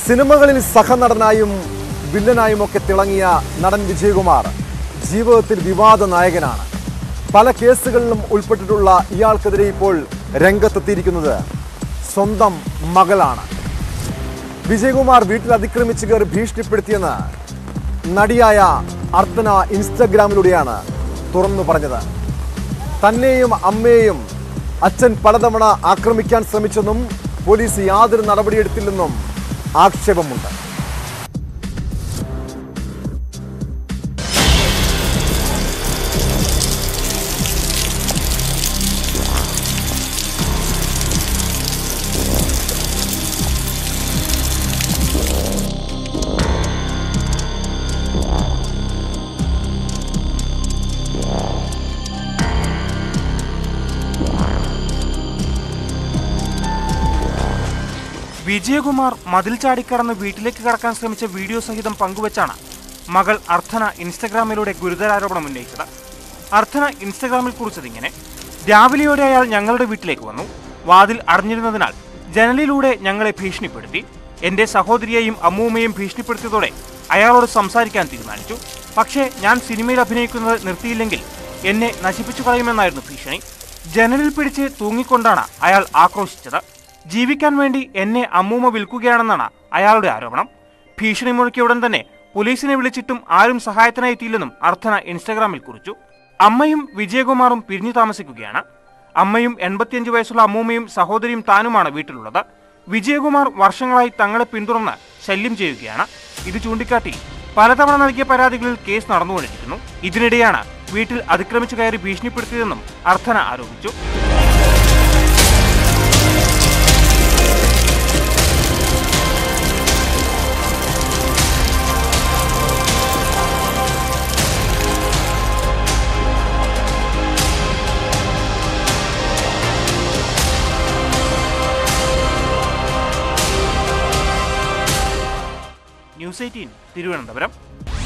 സിനിമകളിൽ സഹനടനായും വില്ലനായും ഒക്കെ തിളങ്ങിയ നടൻ വിജയകുമാർ ജീവിതത്തിൽ വിവാദ നായകനാണ് പല കേസുകളിലും ഉൾപ്പെട്ടിട്ടുള്ള ഇയാൾക്കെതിരെ ഇപ്പോൾ രംഗത്തെത്തിയിരിക്കുന്നത് സ്വന്തം മകളാണ് വിജയകുമാർ വീട്ടിൽ അതിക്രമിച്ച് കയറി ഭീഷണിപ്പെടുത്തിയെന്ന് നടിയായ അർത്തന ഇൻസ്റ്റഗ്രാമിലൂടെയാണ് തുറന്നു പറഞ്ഞത് തന്നെയും അമ്മയെയും അച്ഛൻ പലതവണ ആക്രമിക്കാൻ ശ്രമിച്ചെന്നും പോലീസ് യാതൊരു നടപടിയെടുത്തില്ലെന്നും ആക്ഷേപമുണ്ട് വിജയകുമാർ മതിൽ ചാടിക്കടന്ന് വീട്ടിലേക്ക് കടക്കാൻ ശ്രമിച്ച വീഡിയോ സഹിതം പങ്കുവച്ചാണ് മകൾ അർത്ഥന ഇൻസ്റ്റഗ്രാമിലൂടെ ഗുരുതരാരോപണം ഉന്നയിച്ചത് അർത്ഥന ഇൻസ്റ്റഗ്രാമിൽ കുറിച്ചതിങ്ങനെ രാവിലെയോടെ അയാൾ ഞങ്ങളുടെ വീട്ടിലേക്ക് വന്നു വാതിൽ അടഞ്ഞിരുന്നതിനാൽ ജനലിലൂടെ ഞങ്ങളെ ഭീഷണിപ്പെടുത്തി എന്റെ സഹോദരിയെയും അമ്മൂമ്മയും ഭീഷണിപ്പെടുത്തിയതോടെ അയാളോട് സംസാരിക്കാൻ തീരുമാനിച്ചു പക്ഷേ ഞാൻ സിനിമയിൽ അഭിനയിക്കുന്നത് നിർത്തിയില്ലെങ്കിൽ എന്നെ നശിപ്പിച്ചു കളയുമെന്നായിരുന്നു ഭീഷണി ജനലിൽ പിടിച്ച് തൂങ്ങിക്കൊണ്ടാണ് അയാൾ ആക്രോശിച്ചത് ജീവിക്കാൻ വേണ്ടി എന്നെ അമ്മൂമ്മ വിൽക്കുകയാണെന്നാണ് അയാളുടെ ആരോപണം ഭീഷണി മുഴക്കിയ ഉടൻ തന്നെ പോലീസിനെ വിളിച്ചിട്ടും ആരും സഹായത്തിനായി എത്തിയില്ലെന്നും അർത്ഥന ഇൻസ്റ്റഗ്രാമിൽ കുറിച്ചു അമ്മയും വിജയകുമാറും പിരിഞ്ഞു താമസിക്കുകയാണ് അമ്മയും എൺപത്തിയഞ്ച് വയസ്സുള്ള അമ്മൂമ്മയും സഹോദരിയും താനുമാണ് വീട്ടിലുള്ളത് വിജയകുമാർ വർഷങ്ങളായി തങ്ങളെ പിന്തുടർന്ന് ശല്യം ചെയ്യുകയാണ് ഇത് ചൂണ്ടിക്കാട്ടി പലതവണ നൽകിയ പരാതികളിൽ കേസ് നടന്നുകൊണ്ടിരിക്കുന്നു ഇതിനിടെയാണ് വീട്ടിൽ അതിക്രമിച്ചു കയറി ഭീഷണിപ്പെടുത്തിയതെന്നും അർത്ഥന ആരോപിച്ചു ന്യൂസ് എയ്റ്റീൻ തിരുവനന്തപുരം